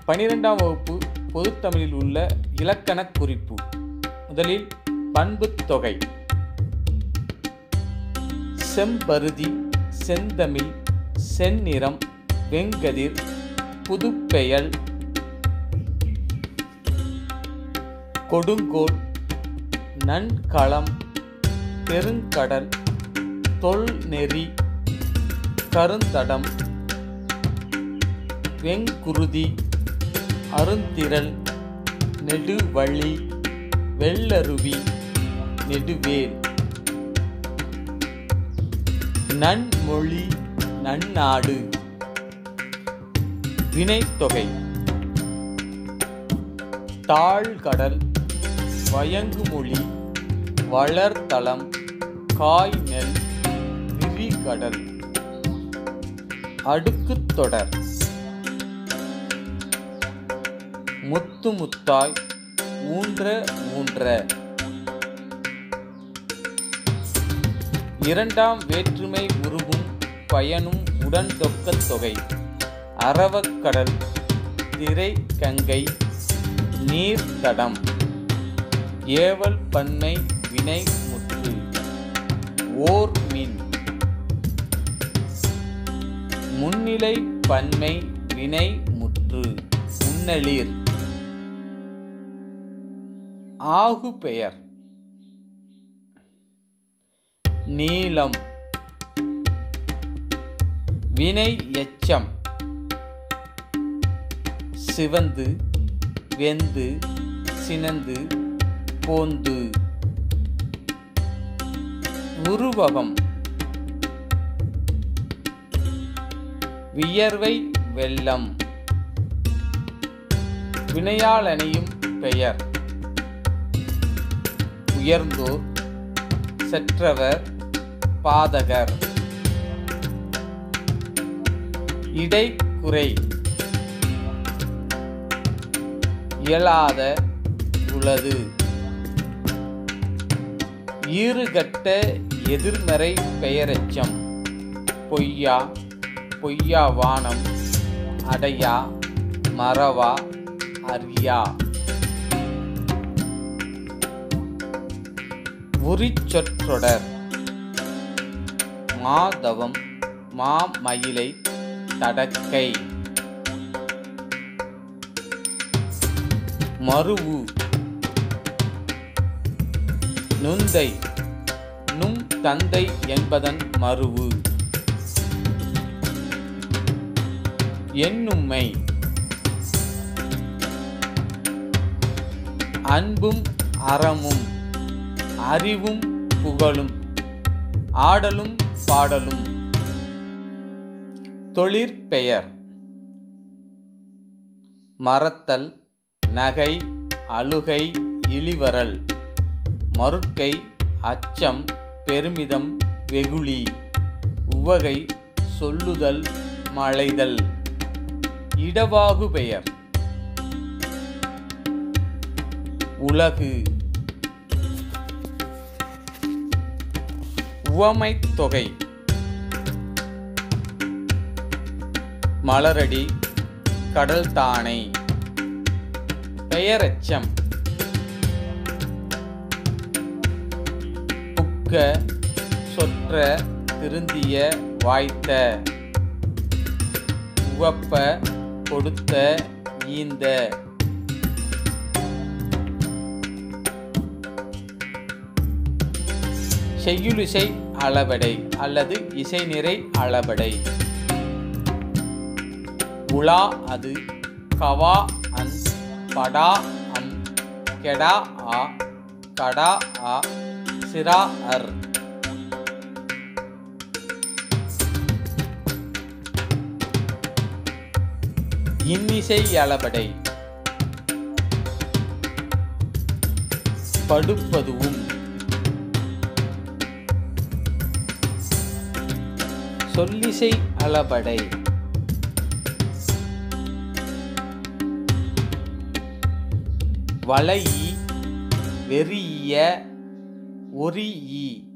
பனிரெண்டாம் வகுப்பு பொதுத்தமிழில் உள்ள இலக்கணக் குறிப்பு முதலில் பண்புத் தொகை செம்பருதி செந்தமிழ் செந்நிறம் வெங்கதிர் புதுப்பெயல் கொடுங்கோல் நன்களம் பெருங்கடல் தொல்நெறி கருந்தடம் வெங்குருதி அருந்திரள் நெடுவழி வெள்ளருவி நெடுவேல் நன்மொழி நன்னாடு வினைத்தொகை தாழ்கடல் வயங்குமொழி வளர்தளம் காய்நெல் விரிகடல் அடுக்குத் தொடர் முத்து முத்தாய் ஊன்ற ஊன்ற இரண்டாம் வேற்றுமை உருவும் பயனும் உடன் தொக்கத் தொகை அரவக்கடல் திரை கங்கை நீர்த்தடம் ஏவல் பன்மை வினை முற்று ஓர் மின் முன்னிலை பன்மை வினை முற்று முன்னளிர் ஆகு பெயர் நீலம் வினை எச்சம் சிவந்து வெந்து சினந்து போந்து உருவகம் வியர்வை வெள்ளம் வினையாளனையும் பெயர் உயர்ந்தோர் செற்றவர் பாதகர் இடைக்குறை இயலாத உளது ஈறுகட்ட எதிர்மறை பெயரெச்சம் பொய்யா பொய்யா வானம் அடையா மறவா அரியா உரிச்சொற்றொடர் மாதவம் மாமயிலை தடக்கை மருவு நுந்தை நும் தந்தை என்பதன் மருவு என்னும்மை அன்பும் அறமும் அறிவும் புகழும் ஆடலும் பாடலும் தொழிற்பெயர் மறத்தல் நகை அழுகை இளிவரல் மறுக்கை அச்சம் பெருமிதம் வெகுளி உவகை சொல்லுதல் மழைதல் இடவாகு பெயர் உலகு உவமைத் தொகை மலரடி கடல் தானை பெயரெச்சம் புக்க சொற்ற திருந்திய வாய்த்த உவப்ப கொடுத்த ஈந்த செய்யுளிசை அளபடை அல்லது இசை நிறை அளபடை உலா அது கவா அன் படா அம் கெடா ஆ கடா ஆ சிரா அர் இன்னிசை அளபடை படுப்பதுவும் சொல்லிசை அளபடை வளையி வெறிய ஒரியி